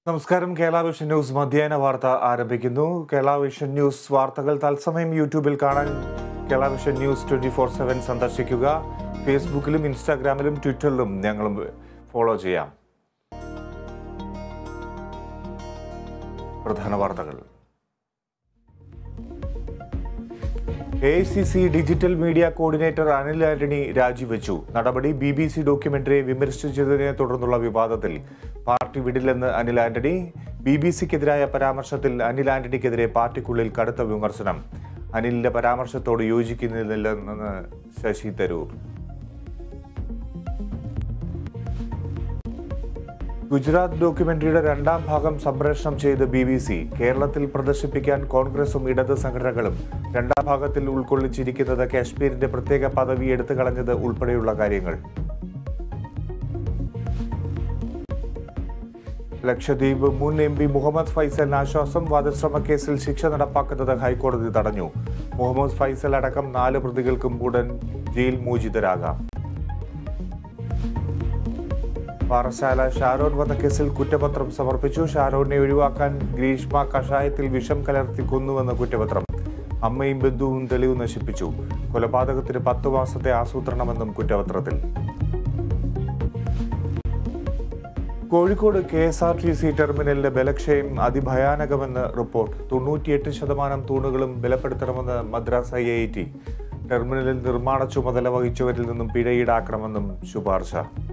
നമസ്കാരം Kerala vision news മധ്യാഹ്ന വാർത്ത ആരംഭിക്കുന്നു കേരള വിഷൻ ന്യൂസ് വാർത്തകൾ തത്സമയം യൂട്യൂബിൽ കാണാൻ Kerala vision news twenty four seven സന്ദർശിക്കുക ഫേസ്ബുക്കിലും ഇൻസ്റ്റാഗ്രാമിലും ട്വിറ്ററിലും ഞങ്ങളും ഫോളോ ചെയ്യാം പ്രധാന വാർത്തകൾ A C C digital media coordinator Anil Antony രാജിവെച്ചു നടപടി ബി ബി സി ഡോക്യുമെന്ററിയെ വിമർശിച്ചതിനെ തുടർന്നുള്ള വിവാദത്തിൽ പാർട്ടി വിടില്ലെന്ന് അനിൽ ആന്റണി ബി ബി സിക്കെതിരായ പരാമർശത്തിൽ അനിൽ ആന്റണിക്കെതിരെ പാർട്ടിക്കുള്ളിൽ കടുത്ത വിമർശനം അനിലിന്റെ പരാമർശത്തോട് യോജിക്കുന്നില്ലെന്ന് ശശി തരൂർ ഗുജറാത്ത് ഡോക്യുമെന്ററിയുടെ രണ്ടാം ഭാഗം സംപ്രേഷണം ചെയ്ത് ബി ബി സി കേരളത്തിൽ പ്രദർശിപ്പിക്കാൻ കോൺഗ്രസും ഇടത് സംഘടനകളും രണ്ടാം ഭാഗത്തിൽ ഉൾക്കൊള്ളിച്ചിരിക്കുന്നത് കാശ്മീരിന്റെ പ്രത്യേക പദവി എടുത്തു കളഞ്ഞത് ഉൾപ്പെടെയുള്ള കാര്യങ്ങൾ ലക്ഷദ്വീപ് മുൻ എം പി മുഹമ്മദ് ഫൈസലിന് ആശ്വാസം വധശ്രമ കേസിൽ ശിക്ഷ നടപ്പാക്കുന്നത് ഹൈക്കോടതി തടഞ്ഞു മുഹമ്മദ് ഫൈസൽ അടക്കം നാല് പ്രതികൾക്കും ഉടൻ ജയിൽ മോചിതരാകാം പാറശാല ഷാരോൺ വധക്കേസിൽ കുറ്റപത്രം സമർപ്പിച്ചു ഷാരോണിനെ ഒഴിവാക്കാൻ ഗ്രീഷ്മ കഷായത്തിൽ വിഷം കലർത്തി കൊന്നുവെന്ന കുറ്റപത്രം അമ്മയും ബന്ധുവും തെളിവ് നശിപ്പിച്ചു കൊലപാതകത്തിന് പത്തു മാസത്തെ ആസൂത്രണമെന്നും കുറ്റപത്രത്തിൽ Kozhikode K S R T C ടെർമിനലിലെ ബലക്ഷയം അതിഭയാനകമെന്ന് റിപ്പോർട്ട് തൊണ്ണൂറ്റിയെട്ട് ശതമാനം തൂണുകളും ബലപ്പെടുത്തണമെന്ന് മദ്രാസ് ഐ ഐ ടി ടെർമിനലിൽ നിർമ്മാണ ചുമതല വഹിച്ചവരിൽ നിന്നും പിഴ ഈടാക്കണമെന്നും ശുപാർശ